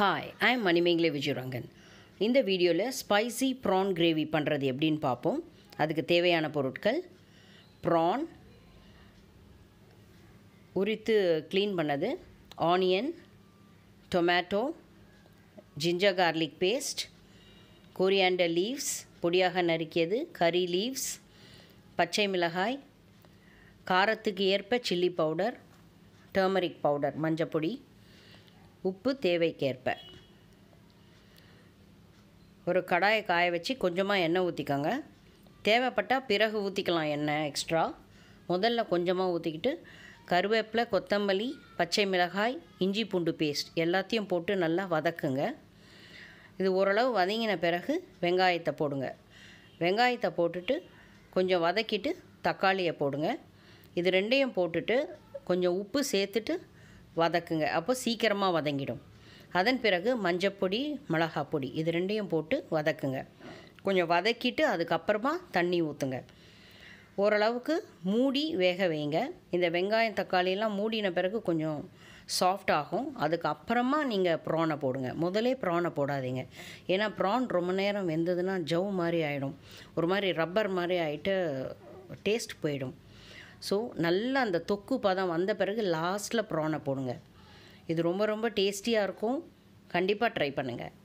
hi I am Manimegalai Vijayarangan இந்த வீடியோவில் spicy prawn gravy பண்ணுறது எப்படின்னு பார்ப்போம் அதுக்கு தேவையான பொருட்கள் ப்ரான் உரித்து க்ளீன் பண்ணது onion tomato ginger garlic paste coriander leaves பொடியாக நறுக்கியது கறி லீவ்ஸ் பச்சை மிளகாய் காரத்துக்கு ஏற்ப சில்லி பவுடர் டர்மரிக் பவுடர் மஞ்சப்பொடி உப்பு தேவைக்கேற்ப ஒரு கடாயை காய வச்சு கொஞ்சமாக எண்ணெய் ஊற்றிக்கோங்க தேவைப்பட்டால் பிறகு ஊற்றிக்கலாம் எண்ணெய் எக்ஸ்ட்ரா முதல்ல கொஞ்சமாக ஊற்றிக்கிட்டு கருவேப்பிலை கொத்தமல்லி பச்சை மிளகாய் இஞ்சி பூண்டு பேஸ்ட் எல்லாத்தையும் போட்டு நல்லா வதக்குங்க இது ஓரளவு வதங்கின பிறகு வெங்காயத்தை போடுங்க வெங்காயத்தை போட்டுட்டு கொஞ்சம் வதக்கிட்டு தக்காளியை போடுங்க இது ரெண்டையும் போட்டுட்டு கொஞ்சம் உப்பு சேர்த்துட்டு வதக்குங்க அப்போ சீக்கிரமாக வதங்கிடும் அதன் பிறகு மஞ்சப்பொடி மிளகாப் பொடி இது ரெண்டையும் போட்டு வதக்குங்க கொஞ்சம் வதக்கிட்டு அதுக்கப்புறமா தண்ணி ஊற்றுங்க ஓரளவுக்கு மூடி வேக வைங்க இந்த வெங்காயம் தக்காளியெல்லாம் மூடின பிறகு கொஞ்சம் சாஃப்ட் ஆகும் அதுக்கப்புறமா நீங்கள் ப்ரானை போடுங்க முதலே ப்ரானை போடாதீங்க ஏன்னா ப்ரான் ரொம்ப நேரம் வெந்ததுன்னா ஜவ் மாதிரி ஆகிடும் ஒரு மாதிரி ரப்பர் மாதிரி ஆகிட்டு டேஸ்ட் போயிடும் ஸோ நல்லா அந்த தொக்கு பதம் வந்த பிறகு லாஸ்ட்டில் ப்ரானை போடுங்க இது ரொம்ப ரொம்ப டேஸ்டியாக இருக்கும் கண்டிப்பாக ட்ரை பண்ணுங்கள்